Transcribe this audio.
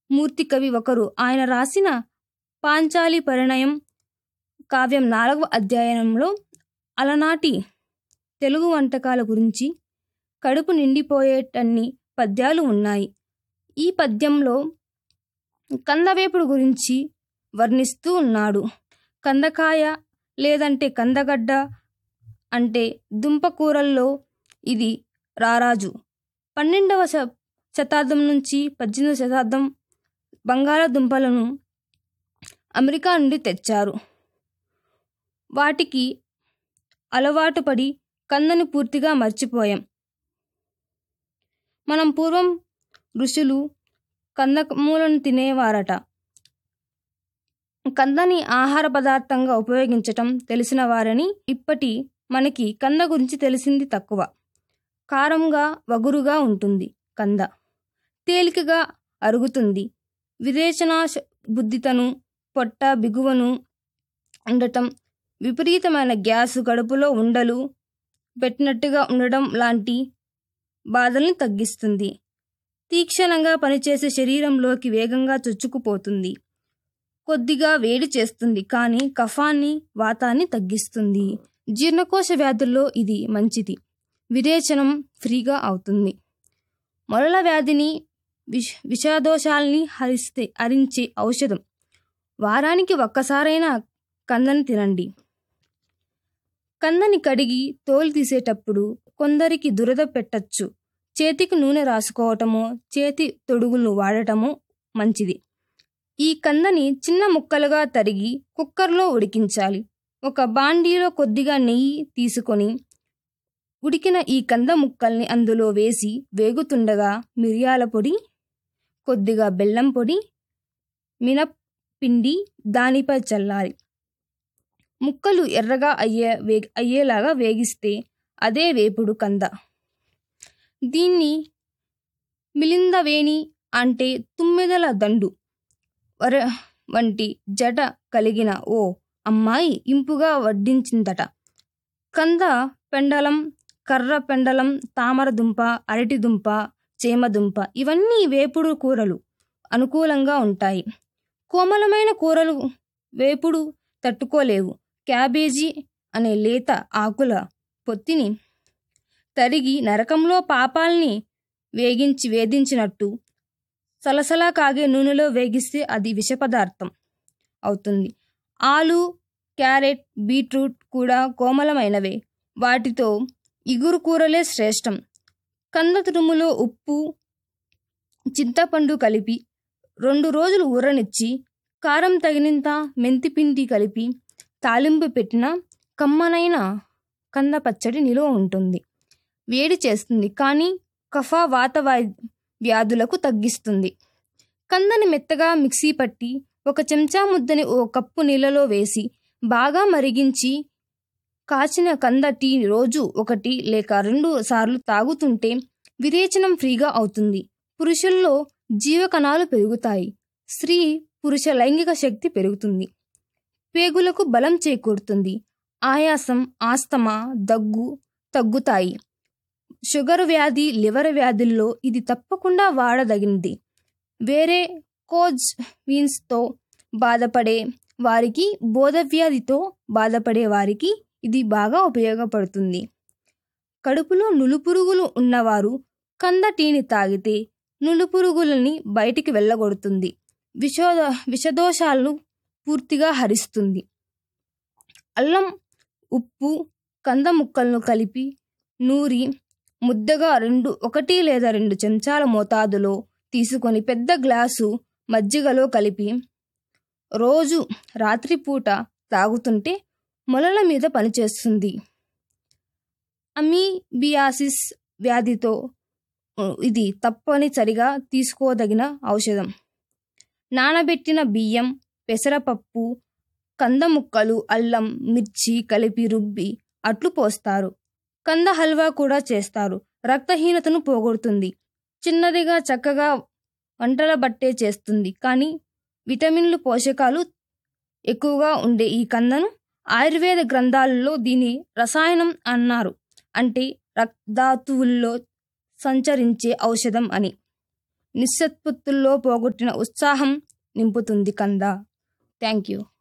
మూర్తి కవి ఒకరు ఆయన రాసిన పాంచాలి పరిణయం కావ్యం నాలుగవ అధ్యాయంలో అలనాటి తెలుగు వంటకాల గురించి కడుపు నిండిపోయేటన్ని పద్యాలు ఉన్నాయి ఈ పద్యంలో కందవేపుడు గురించి వర్ణిస్తూ ఉన్నాడు కందకాయ లేదంటే కందగడ్డ అంటే దుంపకూరల్లో ఇది రారాజు పన్నెండవ శ శతాబ్దం నుంచి పద్దెనిమిదవ శతాబ్దం బంగాళదుంపలను అమెరికా నుండి తెచ్చారు వాటికి అలవాటు పడి కందని పూర్తిగా మర్చిపోయాం మనం పూర్వం ఋషులు కందమూలను తినేవారట కందని ఆహార పదార్థంగా ఉపయోగించటం తెలిసిన వారని ఇప్పటి మనకి కంద గురించి తెలిసింది తక్కువ కారంగా వగురుగా ఉంటుంది కంద తేలికగా అరుగుతుంది విరేచనా బుద్ధితను పొట్ట బిగువను ఉండటం విపరీతమైన గ్యాసు కడుపులో ఉండలు పెట్టినట్టుగా ఉండడం లాంటి బాధల్ని తగ్గిస్తుంది తీక్షణంగా పనిచేసే శరీరంలోకి వేగంగా చొచ్చుకుపోతుంది కొద్దిగా వేడి చేస్తుంది కానీ కఫాన్ని వాతాన్ని తగ్గిస్తుంది జీర్ణకోశ వ్యాధుల్లో ఇది మంచిది విరేచనం ఫ్రీగా అవుతుంది మొలల వ్యాధిని విష విషాదోషాల్ని హరిస్తే హరించే ఔషధం వారానికి ఒక్కసారైనా కందని తినండి కందని కడిగి తోలు తీసేటప్పుడు కొందరికి దురద పెట్టచ్చు చేతికి నూనె రాసుకోవటమో చేతి తొడుగులు వాడటమో మంచిది ఈ కందని చిన్న ముక్కలుగా తరిగి కుక్కర్లో ఉడికించాలి ఒక బాండీలో కొద్దిగా నెయ్యి తీసుకొని ఉడికిన ఈ కంద ముక్కల్ని అందులో వేసి వేగుతుండగా మిరియాల పొడి కొద్దిగా బెల్లం పొడి మినపిండి దానిపై చల్లాలి ముక్కలు ఎర్రగా అయ్యే వే అయ్యేలాగా వేగిస్తే అదే వేపుడు కంద దీన్ని మిలిందవేణి అంటే తుమ్మెదల దండు వర వంటి జట కలిగిన ఓ అమ్మాయి ఇంపుగా వడ్డించిందట కంద పెండలం కర్ర పెండలం తామరదుంప అరటిదుంప చేమదుంప ఇవన్నీ వేపుడు కూరలు అనుకూలంగా ఉంటాయి కోమలమైన కూరలు వేపుడు తట్టుకోలేవు క్యాబేజీ అనే లేత ఆకుల పొత్తిని తరిగి నరకంలో పాపాల్ని వేగించి వేధించినట్టు సలసలా కాగే నూనెలో వేగిస్తే అది విష పదార్థం అవుతుంది ఆలు క్యారెట్ బీట్రూట్ కూడా కోమలమైనవే వాటితో ఇగురు కూరలే శ్రేష్టం కంద తురుములో ఉప్పు చింతపండు కలిపి రెండు రోజులు ఊరనిచ్చి కారం తగినంత మెంతిపిండి కలిపి తాలింపు పెట్టిన కమ్మనైన కంద పచ్చడి నిలువ ఉంటుంది వేడి చేస్తుంది కానీ కఫ వాత వ్యాధులకు తగ్గిస్తుంది కందని మెత్తగా మిక్సీ పట్టి ఒక చెంచా ముద్దని ఓ కప్పు నీళ్ళలో వేసి బాగా మరిగించి కాచిన కంద టీ రోజు ఒకటి లేక రెండు సార్లు తాగుతుంటే విరేచనం ఫ్రీగా అవుతుంది పురుషుల్లో జీవకణాలు పెరుగుతాయి స్త్రీ పురుష లైంగిక శక్తి పెరుగుతుంది పేగులకు బలం చేకూరుతుంది ఆయాసం ఆస్తమా దగ్గు తగ్గుతాయి షుగర్ వ్యాధి లివర్ వ్యాధుల్లో ఇది తప్పకుండా వాడదగినది వేరే కోజ్ వీన్స్తో బాధపడే వారికి బోధవ్యాధితో బాధపడే వారికి ఇది బాగా ఉపయోగపడుతుంది కడుపులో నులుపురుగులు ఉన్నవారు కంద టీని తాగితే నులుపురుగులని బయటికి వెళ్ళగొడుతుంది విషోద విషదోషాలను పూర్తిగా హరిస్తుంది అల్లం ఉప్పు కంద ముక్కలను కలిపి నూరి ముద్దగా రెండు ఒకటి లేదా రెండు చెంచాల మోతాదులో తీసుకొని పెద్ద గ్లాసు మజ్జిగలో కలిపి రోజు రాత్రిపూట తాగుతుంటే మొలల మీద పనిచేస్తుంది అమీబియాసిస్ వ్యాధితో ఇది తప్పనిసరిగా తీసుకోదగిన ఔషధం నానబెట్టిన బియ్యం పెసరపప్పు కంద ముక్కలు అల్లం మిర్చి కలిపి రుబ్బి అట్లు పోస్తారు కంద హల్వా కూడా చేస్తారు రక్తహీనతను పోగొడుతుంది చిన్నదిగా చక్కగా వంటల బట్టే చేస్తుంది కానీ విటమిన్లు పోషకాలు ఎక్కువగా ఉండే ఈ కందను ఆయుర్వేద గ్రంథాలలో దీని రసాయనం అన్నారు అంటే రక్తధాతువుల్లో సంచరించే ఔషధం అని నిస్సత్పత్తుల్లో పోగొట్టిన ఉత్సాహం నింపుతుంది కంద థ్యాంక్ యూ